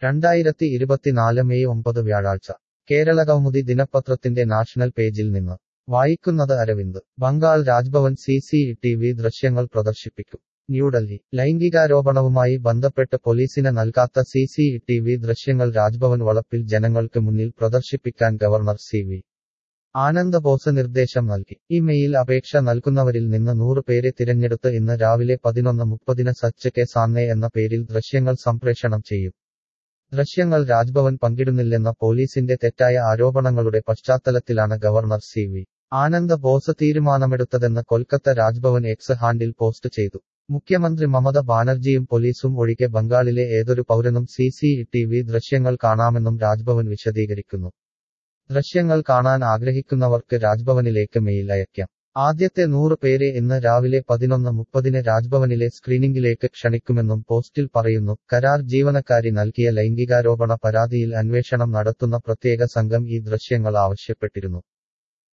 രണ്ടായിരത്തി ഇരുപത്തിനാല് മെയ് ഒമ്പത് വ്യാഴാഴ്ച കേരളകൗമുദി ദിനപത്രത്തിന്റെ നാഷണൽ പേജിൽ നിന്ന് വായിക്കുന്നത് Aravind Bengal Raj Bhavan C C T V ദൃശ്യങ്ങൾ പ്രദർശിപ്പിക്കും ന്യൂഡൽഹി ലൈംഗികാരോപണവുമായി ബന്ധപ്പെട്ട് പോലീസിന് നൽകാത്ത സി സി ടി വി ദൃശ്യങ്ങൾ രാജ്ഭവൻ വളപ്പിൽ ജനങ്ങൾക്ക് മുന്നിൽ പ്രദർശിപ്പിക്കാൻ governor C V Ananda Bose നിർദ്ദേശം നൽകി ഈ മെയിൽ അപേക്ഷ നൽകുന്നവരിൽ നിന്ന് നൂറ് പേരെ തിരഞ്ഞെടുത്ത് ഇന്ന് രാവിലെ പതിനൊന്ന് മുപ്പതിന് സച്ച് കെ സാന്നെ എന്ന പേരിൽ ദൃശ്യങ്ങൾ സംപ്രേഷണം ചെയ്യും ദൃശ്യങ്ങൾ രാജ്ഭവൻ പങ്കിടുന്നില്ലെന്ന പോലീസിന്റെ തെറ്റായ ആരോപണങ്ങളുടെ പശ്ചാത്തലത്തിലാണ് governor C V Ananda Bose തീരുമാനമെടുത്തതെന്ന് Kolkata Raj Bhavan X handle post ചെയ്തു മുഖ്യമന്ത്രി മമത ബാനർജിയും പോലീസും ഒഴികെ ബംഗാളിലെ ഏതൊരു പൗരനും സി സി ടി വി ദൃശ്യങ്ങൾ കാണാമെന്നും രാജ്ഭവൻ വിശദീകരിക്കുന്നു ദൃശ്യങ്ങൾ കാണാൻ ആഗ്രഹിക്കുന്നവർക്ക് രാജ്ഭവനിലേക്ക് മെയിൽ അയയ്ക്കാം ആദ്യത്തെ നൂറ് പേരെ ഇന്ന് രാവിലെ പതിനൊന്ന് മുപ്പതിന് രാജ്ഭവനിലെ സ്ക്രീനിംഗിലേക്ക് ക്ഷണിക്കുമെന്നും പോസ്റ്റിൽ പറയുന്നു കരാർ ജീവനക്കാരി നൽകിയ ലൈംഗികാരോപണ പരാതിയിൽ അന്വേഷണം നടത്തുന്ന പ്രത്യേക സംഘം ഈ ദൃശ്യങ്ങൾ ആവശ്യപ്പെട്ടിരുന്നു